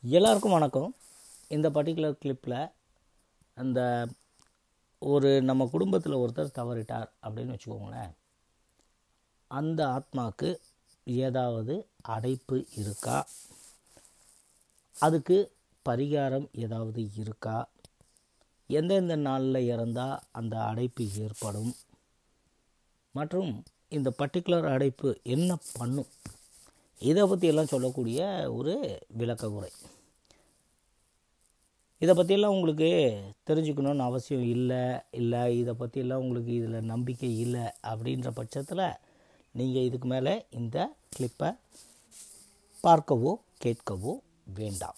எல்லாருக்கும் வணக்கம் இந்த பர்டிகுலர் கிளிப்பில் அந்த ஒரு நம்ம குடும்பத்தில் ஒருத்தர் தவறிட்டார் அப்படின்னு வச்சுக்கோங்களேன் அந்த ஆத்மாவுக்கு ஏதாவது அடைப்பு இருக்கா அதுக்கு பரிகாரம் ஏதாவது இருக்கா எந்தெந்த நாளில் இறந்தால் அந்த அடைப்பு ஏற்படும் மற்றும் இந்த பர்டிகுலர் அடைப்பு என்ன பண்ணும் இதை பற்றியெல்லாம் சொல்லக்கூடிய ஒரு விளக்க உரை இதை பற்றியெல்லாம் உங்களுக்கு தெரிஞ்சுக்கணுன்னு அவசியம் இல்லை இல்லை இதை பற்றியெல்லாம் உங்களுக்கு இதில் நம்பிக்கை இல்லை அப்படின்ற பட்சத்தில் நீங்கள் இதுக்கு மேலே இந்த கிளிப்பை பார்க்கவோ கேட்கவோ வேண்டாம்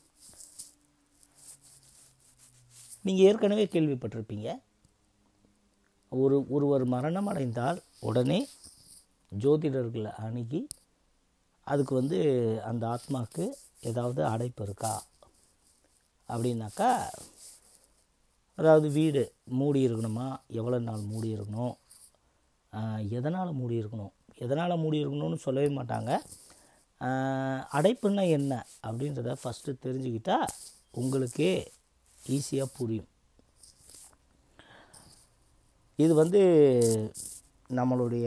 நீங்கள் ஏற்கனவே கேள்விப்பட்டிருப்பீங்க ஒரு ஒருவர் மரணம் அடைந்தால் உடனே ஜோதிடர்களை அணுகி அதுக்கு வந்து அந்த ஆத்மாவுக்கு ஏதாவது அடைப்பு இருக்கா அப்படின்னாக்கா அதாவது வீடு மூடி இருக்கணுமா எவ்வளோ நாள் மூடி இருக்கணும் ஆஹ், எதனால் மூடி இருக்கணும் எதனால் மூடி இருக்கணும்னு சொல்லவே மாட்டாங்க ஆஹ், அடைப்புன்னா என்ன அப்படின்றத ஃபஸ்ட்டு தெரிஞ்சுக்கிட்டா உங்களுக்கே ஈஸியாக புரியும் இது வந்து நம்மளுடைய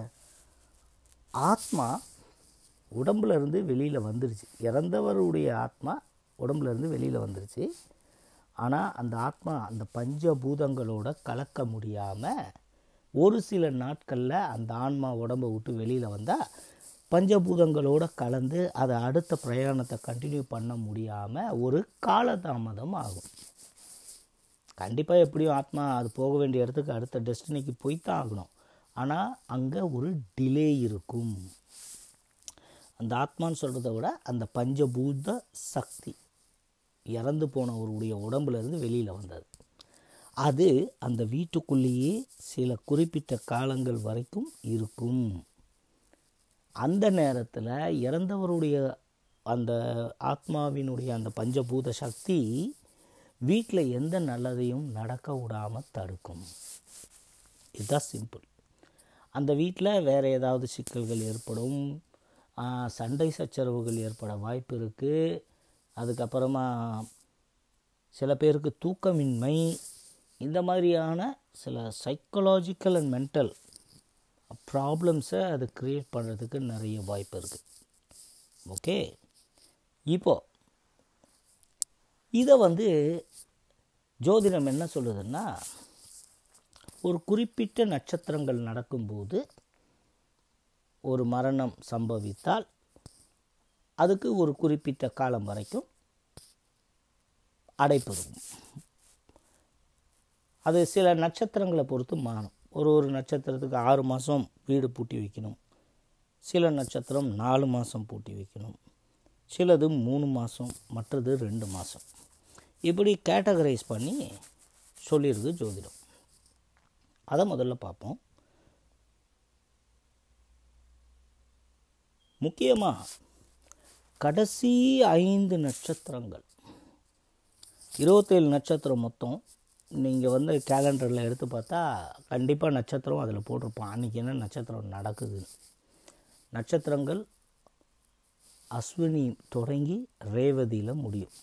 ஆத்மா உடம்புல இருந்து வெளியில் வந்துருச்சு இறந்தவருடைய ஆத்மா உடம்புல இருந்து வெளியில் வந்துருச்சு ஆனால் அந்த ஆத்மா அந்த பஞ்சபூதங்களோட கலக்க முடியாமல் ஒரு சில நாட்களில் அந்த ஆன்மா உடம்பை விட்டு வெளியில் வந்தால் பஞ்சபூதங்களோட கலந்து அதை அடுத்த பிரயாணத்தை கண்டினியூ பண்ண முடியாமல் ஒரு காலதாமதம் ஆகும் கண்டிப்பாக எப்படியும் ஆத்மா அது போக வேண்டிய இடத்துக்கு அடுத்த டெஸ்டினிக்கு போய்த்தான் ஆகணும் ஆனால் அங்கே ஒரு டிலே இருக்கும் அந்த ஆத்மான்னு சொல்கிறத விட அந்த பஞ்சபூத சக்தி இறந்து போனவருடைய உடம்புல இருந்து வெளியில் வந்தது அது அந்த வீட்டுக்குள்ளேயே சில குறிப்பிட்ட காலங்கள் வரைக்கும் இருக்கும் அந்த நேரத்தில் இறந்தவருடைய அந்த ஆத்மாவினுடைய அந்த பஞ்சபூத சக்தி வீட்டில் எந்த நல்லதையும் நடக்க விடாமல் தடுக்கும் இதுதான் சிம்பிள் அந்த வீட்டில் வேறு ஏதாவது சிக்கல்கள் ஏற்படும் ஆ, சண்டை சச்சரவுகள் ஏற்பட வாய்ப்பு இருக்குது அதுக்கப்புறமா சில பேருக்கு தூக்கமின்மை இந்த மாதிரியான சில சைக்கலாஜிக்கல் அண்ட் மென்டல் ப்ராப்ளம்ஸை அது க்ரியேட் பண்ணுறதுக்கு நிறைய வாய்ப்பு இருக்குது ஓகே இப்போ இதை வந்து ஜோதிடம் என்ன சொல்லுதுன்னா ஒரு குறிப்பிட்ட நட்சத்திரங்கள் நடக்கும்போது ஒரு மரணம் சம்பவித்தால் அதுக்கு ஒரு குறிப்பிட்ட காலம் வரைக்கும் அடைப்பு இருக்கும் அது சில நட்சத்திரங்களை பொறுத்து மாறும் ஒரு ஒரு நட்சத்திரத்துக்கு ஆறு மாதம் வீடு பூட்டி வைக்கணும் சில நட்சத்திரம் நாலு மாதம் பூட்டி வைக்கணும் சிலது மூணு மாதம் மற்றது ரெண்டு மாதம் இப்படி கேட்டகரைஸ் பண்ணி சொல்லியிருக்கு ஜோதிடம் அதை முதல்ல பார்ப்போம் முக்கியமாக கடைசி ஐந்து நட்சத்திரங்கள் இருபத்தேழு நட்சத்திரம் மொத்தம் நீங்கள் வந்து கேலண்டரில் எடுத்து பார்த்தா கண்டிப்பாக நட்சத்திரம் அதில் போட்டிருப்பான் அன்றைக்கி என்ன நட்சத்திரம் நடக்குது நட்சத்திரங்கள் அஸ்வினி தொடங்கி ரேவதியில் முடியும்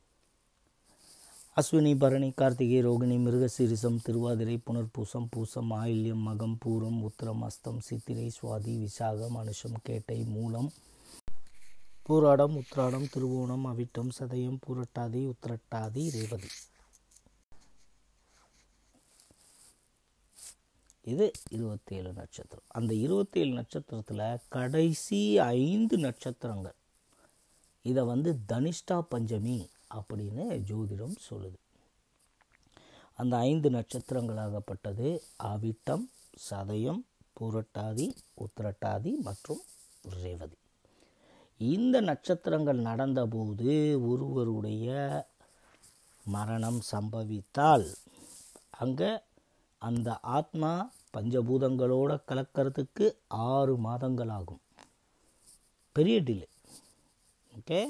அஸ்வினி பரணி கார்த்திகை ரோகிணி மிருகசீரிசம் திருவாதிரை புனர்பூசம் பூசம் ஆயில்யம் மகம் பூரம் உத்திரம் அஸ்தம் சித்திரை சுவாதி விசாகம் அனுஷம் கேட்டை மூலம் பூராடம் உத்ராடம் திருவோணம் அவிட்டம் சதயம் பூரட்டாதி உத்திரட்டாதி ரேவதி இது இருபத்தேழு நட்சத்திரம் அந்த இருபத்தேழு நட்சத்திரத்தில் கடைசி ஐந்து நட்சத்திரங்கள் இதை வந்து தனிஷ்டா பஞ்சமி அப்படின்னு ஜோதிடம் சொல்லுது அந்த ஐந்து நட்சத்திரங்களாகப்பட்டது அவிட்டம் சதயம் பூரட்டாதி உத்திரட்டாதி மற்றும் ரேவதி இந்த நட்சத்திரங்கள் நடந்தபோது ஒருவருடைய மரணம் சம்பவித்தால் அங்கே அந்த ஆத்மா பஞ்சபூதங்களோட கலக்கிறதுக்கு ஆறு மாதங்கள் ஆகும் பெரிய டிலே ஓகே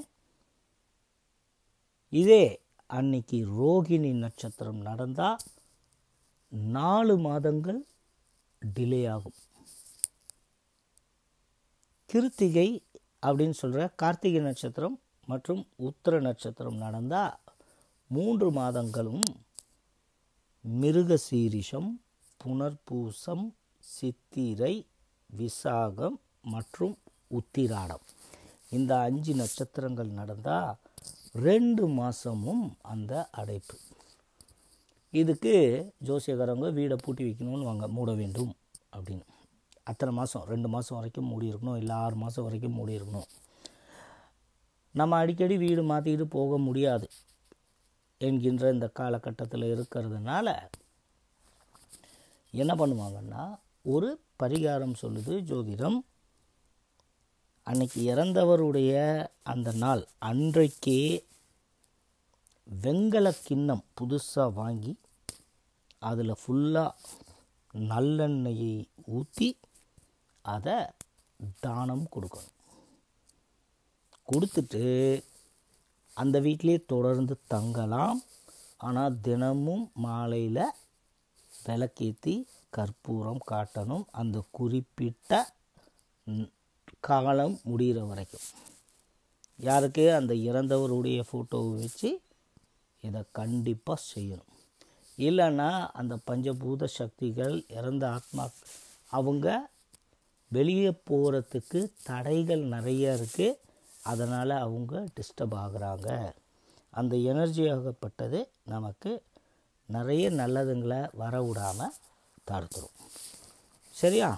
இதே அன்னைக்கு ரோகிணி நட்சத்திரம் நடந்தால் நாலு மாதங்கள் டிலே ஆகும் கிருத்திகை அப்படின்னு சொல்கிற கார்த்திகை நட்சத்திரம் மற்றும் உத்திர நட்சத்திரம் நடந்தால் மூன்று மாதங்களும் மிருகசீரிஷம் புனர்பூசம் சித்திரை விசாகம் மற்றும் உத்திராடம் இந்த அஞ்சு நட்சத்திரங்கள் நடந்தால் ரெண்டு மாதமும் அந்த அடைப்பு இதுக்கு ஜோசியக்காரங்க வீடை பூட்டி வைக்கணும்னு வாங்க மூட வேண்டும் அப்படின்னு அத்தனை மாதம் ரெண்டு மாதம் வரைக்கும் மூடி இருக்கணும் இல்லை ஆறு மாதம் வரைக்கும் மூடி இருக்கணும் நம்ம அடிக்கடி வீடு மாற்றிக்கிட்டு போக முடியாது என்கின்ற இந்த காலகட்டத்தில் இருக்கிறதுனால என்ன பண்ணுவாங்கன்னா ஒரு பரிகாரம் சொல்லுது ஜோதிடம் அன்னைக்கு இறந்தவருடைய அந்த நாள் அன்றைக்கே வெங்கல கிண்ணம் புதுசாக வாங்கி அதில் ஃபுல்லாக நல்லெண்ணெயை ஊற்றி அதை தானம் கொடுக்கணும் கொடுத்துட்டு அந்த வீட்டிலே தொடர்ந்து தங்கலாம் ஆனால் தினமும் மாலையில் விளக்கேற்றி கற்பூரம் காட்டணும் அந்த குறிப்பிட்ட ம், காலம் முடிகிற வரைக்கும் யாருக்கு அந்த இறந்தவருடைய ஃபோட்டோவை வச்சு இதை கண்டிப்பாக செய்யணும் இல்லைன்னா அந்த பஞ்சபூத சக்திகள் இறந்த ஆத்மா அவங்க வெளியே போகிறதுக்கு தடைகள் நிறைய இருக்குது அதனால் அவங்க டிஸ்டர்ப் ஆகுறாங்க அந்த எனர்ஜி ஆகப்பட்டது நமக்கு நிறைய நல்லதுங்களை வர விடாமல் தடுத்துரும் சரியா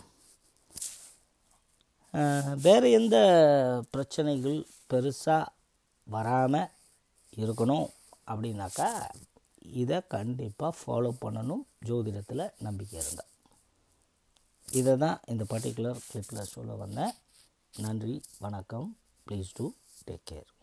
அஹ், வேறு எந்த பிரச்சனைகள் பெருசாக வராமல் இருக்கணும் அப்படின்னாக்கா இதை கண்டிப்பாக ஃபாலோ பண்ணணும் ஜோதிடத்தில் நம்பிக்கை இருந்தால் இதை தான் இந்த பர்டிகுலர் கிளிப்பில் சொல்ல வந்தேன் நன்றி வணக்கம் ப்ளீஸ் டூ டேக் கேர்